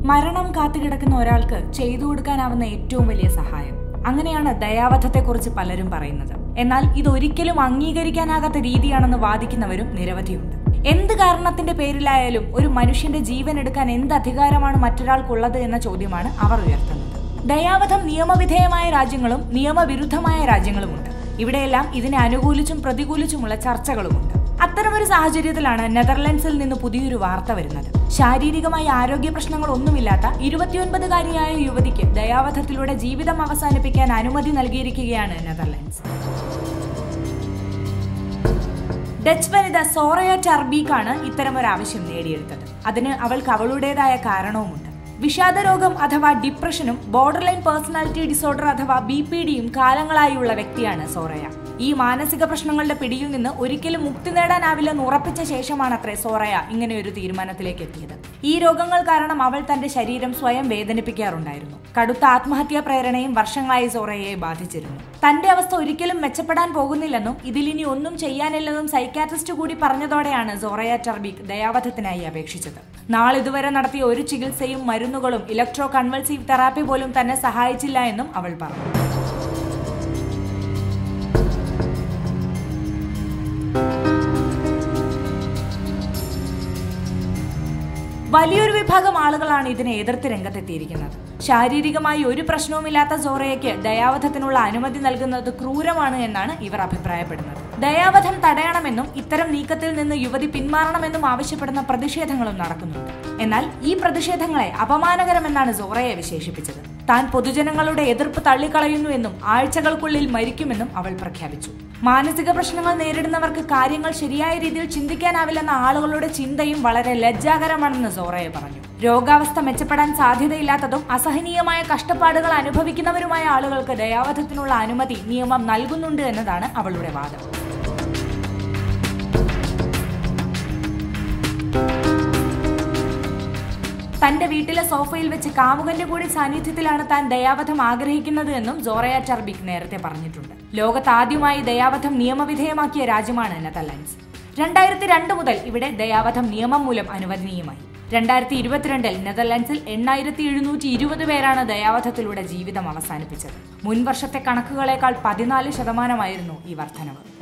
മരണം കാത്തുകിടക്കുന്ന ഒരാൾക്ക് ചെയ്തു കൊടുക്കാനാവുന്ന ഏറ്റവും വലിയ സഹായം അങ്ങനെയാണ് ദയാവധത്തെക്കുറിച്ച് പലരും പറയുന്നത് എന്നാൽ ഇതൊരിക്കലും അംഗീകരിക്കാനാകാത്ത രീതിയാണെന്ന് വാദിക്കുന്നവരും നിരവധിയുണ്ട് എന്ത് കാരണത്തിന്റെ പേരിലായാലും ഒരു മനുഷ്യന്റെ ജീവൻ എടുക്കാൻ എന്ത് അധികാരമാണ് മറ്റൊരാൾക്കുള്ളത് എന്ന ചോദ്യമാണ് അവർ ഉയർത്തുന്നത് ദയാവധം നിയമവിധേയമായ രാജ്യങ്ങളും നിയമവിരുദ്ധമായ രാജ്യങ്ങളുമുണ്ട് ഇവിടെയെല്ലാം ഇതിനെ അനുകൂലിച്ചും പ്രതികൂലിച്ചുമുള്ള ചർച്ചകളുമുണ്ട് അത്തരമൊരു സാഹചര്യത്തിലാണ് നെതർലൻഡ്സിൽ നിന്ന് പുതിയൊരു വാർത്ത വരുന്നത് ശാരീരികമായി ആരോഗ്യ പ്രശ്നങ്ങളൊന്നുമില്ലാത്ത ഇരുപത്തിയൊൻപതുകാരിയായ യുവതിക്ക് ദയാവധത്തിലൂടെ ജീവിതം അവസാനിപ്പിക്കാൻ അനുമതി നൽകിയിരിക്കുകയാണ് നെതർലൻഡ്സ് ഡച്ച് വനിത സോറയ ടർബീക്കാണ് ഇത്തരമൊരു ആവശ്യം നേടിയെടുത്തത് അതിന് അവൾക്ക് അവളുടേതായ കാരണവുമുണ്ട് വിഷാദരോഗം അഥവാ ഡിപ്രഷനും ബോർഡർ ലൈൻ പേഴ്സണാലിറ്റി ഡിസോർഡർ അഥവാ ബി പി ഡിയും കാലങ്ങളായുള്ള വ്യക്തിയാണ് സോറയ ഈ മാനസിക പ്രശ്നങ്ങളുടെ പിടിയിൽ നിന്ന് ഒരിക്കലും മുക്തി നേടാനാവില്ലെന്ന് ഉറപ്പിച്ച ശേഷമാണ് അത്രേ സോറയ ഇങ്ങനെ ഒരു തീരുമാനത്തിലേക്ക് എത്തിയത് ഈ രോഗങ്ങൾ കാരണം അവൾ തന്റെ ശരീരം സ്വയം വേദനിപ്പിക്കാറുണ്ടായിരുന്നു കടുത്ത ആത്മഹത്യാ പ്രേരണയും വർഷങ്ങളായി സോറയെ ബാധിച്ചിരുന്നു തന്റെ അവസ്ഥ ഒരിക്കലും മെച്ചപ്പെടാൻ പോകുന്നില്ലെന്നും ഇതിലിനി ഒന്നും ചെയ്യാനില്ലെന്നും സൈക്കാട്രിസ്റ്റ് കൂടി പറഞ്ഞതോടെയാണ് സോറയ ടർബിക് ദയാവധത്തിനായി അപേക്ഷിച്ചത് നാളിതുവരെ നടത്തിയ ഒരു ചികിത്സയും മരുന്നുകളും ഇലക്ട്രോ കൺവൾസീവ് തെറാപ്പി പോലും തന്നെ സഹായിച്ചില്ല എന്നും അവൾ പറഞ്ഞു വലിയൊരു വിഭാഗം ആളുകളാണ് ഇതിനെ എതിർത്ത് രംഗത്തെത്തിയിരിക്കുന്നത് ശാരീരികമായി ഒരു പ്രശ്നവുമില്ലാത്ത സോറയ്ക്ക് ദയാവധത്തിനുള്ള അനുമതി നൽകുന്നത് ക്രൂരമാണ് എന്നാണ് ഇവർ അഭിപ്രായപ്പെടുന്നത് ദയാവധം തടയണമെന്നും ഇത്തരം നീക്കത്തിൽ നിന്ന് യുവതി പിന്മാറണമെന്നും ആവശ്യപ്പെടുന്ന പ്രതിഷേധങ്ങളും നടക്കുന്നുണ്ട് എന്നാൽ ഈ പ്രതിഷേധങ്ങളെ അപമാനകരമെന്നാണ് സോറയെ വിശേഷിപ്പിച്ചത് താൻ പൊതുജനങ്ങളുടെ എതിർപ്പ് തള്ളിക്കളയുന്നുവെന്നും ആഴ്ചകൾക്കുള്ളിൽ മരിക്കുമെന്നും അവൾ പ്രഖ്യാപിച്ചു മാനസിക പ്രശ്നങ്ങൾ നേരിടുന്നവർക്ക് കാര്യങ്ങൾ ശരിയായ രീതിയിൽ ചിന്തിക്കാനാവില്ലെന്ന ആളുകളുടെ ചിന്തയും വളരെ ലജ്ജാകരമാണെന്ന് സോറയെ പറഞ്ഞു രോഗാവസ്ഥ മെച്ചപ്പെടാൻ സാധ്യതയില്ലാത്തതും അസഹനീയമായ കഷ്ടപ്പാടുകൾ അനുഭവിക്കുന്നവരുമായ ആളുകൾക്ക് ദയാവധത്തിനുള്ള അനുമതി നിയമം നൽകുന്നുണ്ട് എന്നതാണ് അവളുടെ വാദം തന്റെ വീട്ടിലെ സോഫയിൽ വെച്ച് കാമുകന്റെ കൂടി സാന്നിധ്യത്തിലാണ് താൻ ദയാവധം ആഗ്രഹിക്കുന്നത് എന്നും സോറയ ചർബിക് നേരത്തെ പറഞ്ഞിട്ടുണ്ട് ലോകത്ത് ആദ്യമായി ദയാവധം നിയമവിധേയമാക്കിയ രാജ്യമാണ് നെതർലാൻഡ്സ് രണ്ടായിരത്തി രണ്ട് മുതൽ ഇവിടെ ദയാവധം നിയമം മൂലം അനുവദനീയമായി രണ്ടായിരത്തി ഇരുപത്തിരണ്ടിൽ നെതർലാൻഡ്സിൽ എണ്ണായിരത്തി എഴുന്നൂറ്റി ഇരുപത് പേരാണ് ദയാവധത്തിലൂടെ ജീവിതം അവസാനിപ്പിച്ചത് മുൻ വർഷത്തെ കണക്കുകളേക്കാൾ പതിനാല് ശതമാനമായിരുന്നു ഈ വർധനവ്